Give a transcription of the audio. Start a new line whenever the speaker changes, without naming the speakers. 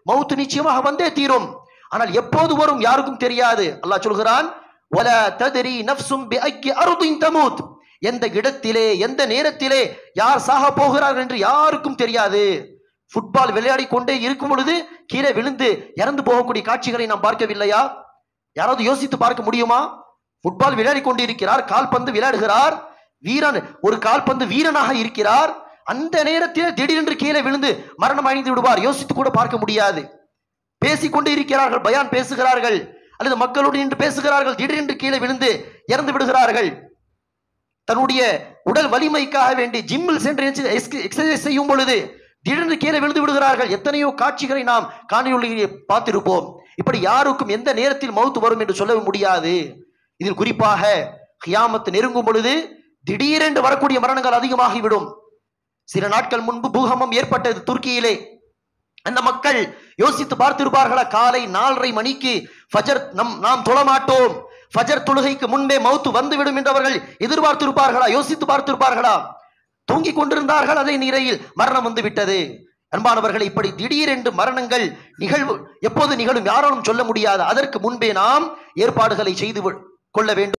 மௌத்து நிச்சயமாக வந்தே தீரும் ஆனால் எப்போது வரும் யாருக்கும் தெரியாது அல்லாஹ் சொல்கிறான் "வலா தத்ரி நஃப்சும் பிஅய்யி அர்தின் தமூத்." எந்த இடத்திலே எந்த நேரத்திலே யார் சாக போகிறார்கள் என்று யாருக்கும் தெரியாது ஃபுட்பால் விளையாடி கொண்டே இருக்கும் பொழுது கீழே விழுந்து இறந்து போகக்கூடிய காட்சிகளை நாம் பார்க்கவில்லையா யாராவது யோசித்து பார்க்க முடியுமா ஃபுட்பால் விளையாடி கொண்டிருக்கிறார் கால்பந்து விளையாடுகிறார் வீரன் ஒரு கால்பந்து வீரனாக இருக்கிறார் அந்த நேரத்தில் திடீரென்று கீழே விழுந்து மரணம் அடைந்து விடுவார் யோசித்து கூட பார்க்க முடியாது பேசிக்கொண்டு இருக்கிறார்கள் பயான் பேசுகிறார்கள் அல்லது மக்களோடு நின்று பேசுகிறார்கள் திடீரென்று கீழே விழுந்து இறந்து விடுகிறார்கள் தன்னுடைய உடல் வலிமைக்காக வேண்டி ஜிம்மில் சென்று எக்ஸசைஸ் செய்யும் பொழுது திடீரென்று கீழே விழுந்து விடுகிறார்கள் எத்தனையோ காட்சிகளை நாம் காணொலியை பார்த்திருப்போம் இப்படி யாருக்கும் எந்த நேரத்தில் மௌத்து வரும் என்று சொல்ல முடியாது இதில் குறிப்பாக கியாமத்து நெருங்கும் பொழுது திடீரென்று வரக்கூடிய மரணங்கள் அதிகமாகிவிடும் சில நாட்கள் முன்பு பூகம்பம் ஏற்பட்டது துருக்கியிலே அந்த மக்கள் யோசித்து பார்த்திருப்பார்களா காலை நாலரை மணிக்கு ஃபஜர் நம் நாம் தொழமாட்டோம் ஃபஜர் தொழுகைக்கு முன்பே மௌத்து வந்துவிடும் என்று அவர்கள் எதிர்பார்த்திருப்பார்களா யோசித்து பார்த்திருப்பார்களா தூங்கிக் கொண்டிருந்தார்கள் அதே நிலையில் மரணம் வந்து விட்டது அன்பானவர்கள் இப்படி திடீரென்று மரணங்கள் நிகழ்வு எப்போது நிகழும் யாராலும் சொல்ல முடியாது அதற்கு முன்பே நாம் ஏற்பாடுகளை செய்து கொள்ள வேண்டும்